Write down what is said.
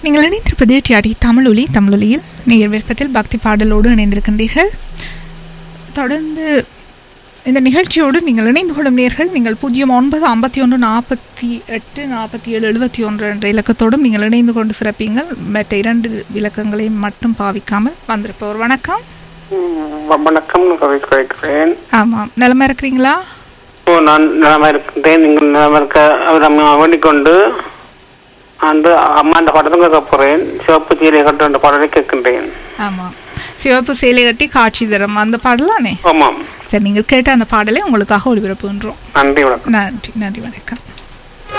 நீங்கள் இணைந்திருப்பது டிஆடி தமிழொலி தமிழொலியில் நேர் விருப்பத்தில் பக்தி பாடலோடு இணைந்திருக்கின்றீர்கள் தொடர்ந்து இந்த நிகழ்ச்சியோடு நீங்கள் இணைந்து கொள்ளும் நேர்கள் நீங்கள் பூஜ்ஜியம் ஒன்பது ஐம்பத்தி ஒன்று நாற்பத்தி எட்டு நாற்பத்தி ஏழு எழுபத்தி ஒன்று என்ற இலக்கத்தோடும் நீங்கள் இணைந்து கொண்டு சிறப்பீங்கள் மற்ற இரண்டு இலக்கங்களையும் மட்டும் பாவிக்காமல் வந்திருப்பவர் வணக்கம் ம், வணக்கம் கவி குறைக்கிறேன் ஆமாம் நலமா இருக்கிறீங்களா ஓ நான் நலமா இருக்கின்றேன் நீங்கள் நலமா இருக்க அவர் அம்மா வேண்டிக் கொண்டு அந்த அம்மா அந்த படத்தை கேட்க போறேன் சிவப்பு சீலை கட்டு அந்த பாடலை கேட்கின்றேன் ஆமாம் சிவப்பு சேலை கட்டி காட்சி தரம் அந்த பாடலானே ஆமாம் சரி நீங்கள் கேட்ட அந்த பாடலை உங்களுக்காக ஒளிபரப்புகின்றோம் நன்றி வணக்கம் நன்றி நன்றி வணக்கம்